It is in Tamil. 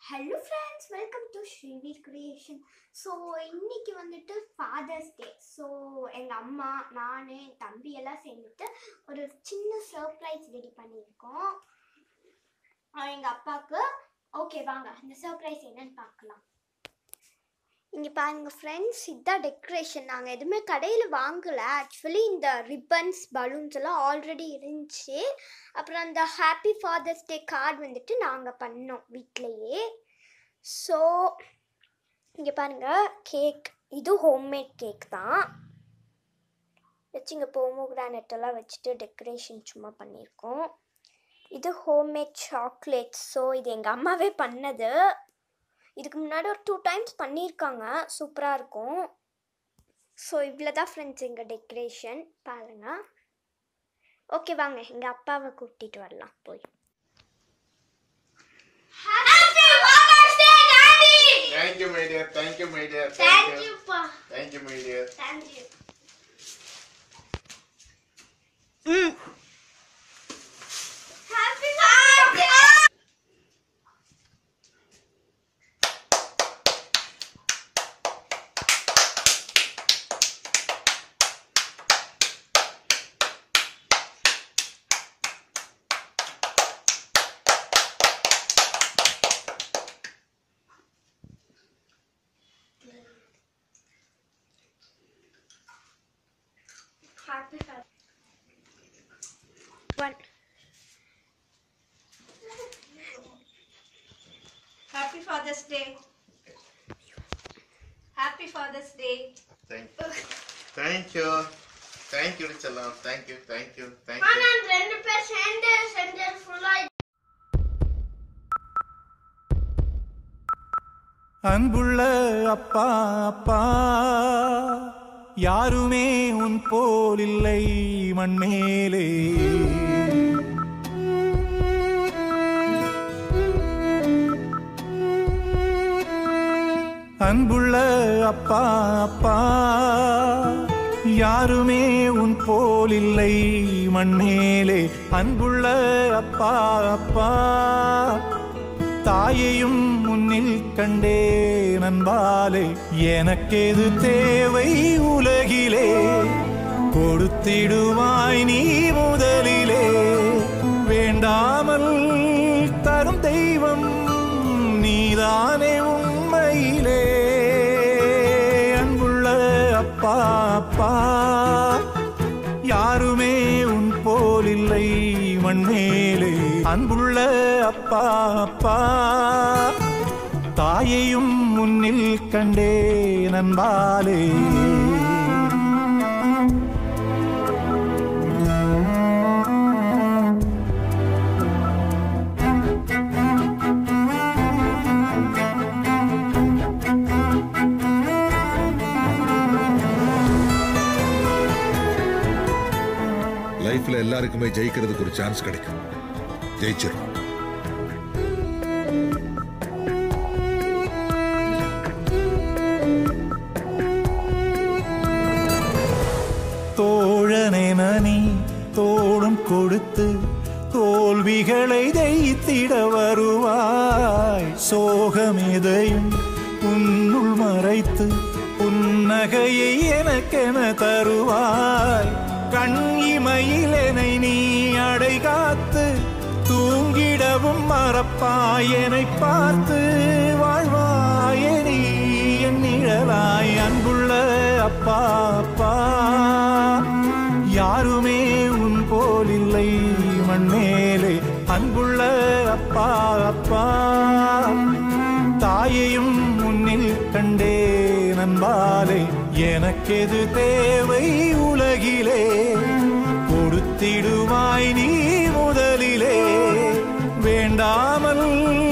Hello friends welcome to Srivi creation so இன்னைக்கு வந்துட்டு ஃபாதர்ஸ் டே ஸோ எங்கள் அம்மா நான் என் தம்பி எல்லாம் சேர்ந்துட்டு ஒரு சின்ன சர்ப்ரைஸ் ரெடி பண்ணியிருக்கோம் எங்கள் அப்பாவுக்கு ஓகே வாங்க இந்த சர்ப்ரைஸ் என்னன்னு பார்க்கலாம் இங்கே பாருங்க ஃப்ரெண்ட்ஸ் இதுதான் டெக்கரேஷன் நாங்கள் எதுவுமே கடையில் வாங்கலை ஆக்சுவலி இந்த ரிப்பன்ஸ் பலூன்ஸ் எல்லாம் ஆல்ரெடி இருந்துச்சு அப்புறம் அந்த ஹாப்பி ஃபாதர்ஸ் டே கார்டு வந்துட்டு நாங்கள் பண்ணோம் வீட்டிலையே ஸோ இங்கே பாருங்க கேக் இது ஹோம்மேட் கேக் தான் வச்சு இங்கே போமோகிரானட் எல்லாம் வச்சுட்டு டெக்கரேஷன் சும்மா பண்ணியிருக்கோம் இது ஹோம்மேட் சாக்லேட் ஸோ இது எங்கள் அம்மாவே பண்ணது இதுக்கு முன்னாடி ஒரு டூ டைம்ஸ் பண்ணியிருக்காங்க சூப்பராக இருக்கும் ஸோ இவ்வளோ தான் ஃப்ரெண்ட்ஸ் எங்கள் டெக்கரேஷன் பாருங்கள் ஓகே வாங்க எங்கள் அப்பாவை கூட்டிகிட்டு வரலாம் போய் Thank you, my dear. Thank you, my dear. Thank you, Pa. Thank you, my dear. Thank you. Happy birthday! Happy birthday. One. Happy Father's Day. Happy Father's Day. Thank you. Thank you. Thank you, Richella. Thank you, thank you, thank you. நான் ரெண்டு பேர் சேர்ந்து செஞ்சது ஃபுல்லா அன்புள்ள அப்பா அப்பா யாருமே உன் போல் இல்லை மண்மேலே அன்புள்ள அப்பா அப்பா யாருமே உன் போல் இல்லை மண்மேலே அன்புள்ள அப்பா அப்பா தாயையும் முன்னில் கண்டே நண்பாலே எனக்கெது தேவை உலகிலே கொடுத்திடுவாய் நீ முதலிலே வேண்டாமல் தரும் தெய்வம் நீதானே உண்மையிலே அன்புள்ள அப்பா அப்பா யாருமே உன் போல் இல்லை மண்மேலே அன்புள்ள அப்பா அப்பா தாயையும் முன்னில் கண்டே நண்பாலே லைஃப்ல எல்லாருக்குமே ஜெயிக்கிறதுக்கு ஒரு சான்ஸ் கிடைக்கும் ஜெயிச்சிடும் தோழனென நீ தோளும் கொடுத்து தோல்விகளை ஜெயித்திட வருவாய் சோகம் எதையும் உன்னுள் மறைத்து புன்னகையை எனக்கென தருவாய் கண் இமையிலெனை நீ அடை காத்து தூங்கிடவும் மறப்பாய் என்னை பார்த்து வாழ்வாய நீ என் நிழலாய் அன்புள்ள அப்பா அப்பா யாருமே உன் போல் இல்லை மண்மேலே அன்புள்ள அப்பா அப்பா தாயையும் முன்னில் கண்டே நண்பாலே எனக்கெது தேவை உலகிலே கொடுத்திடுவாய் நீ முதலிலே வேண்டாமல்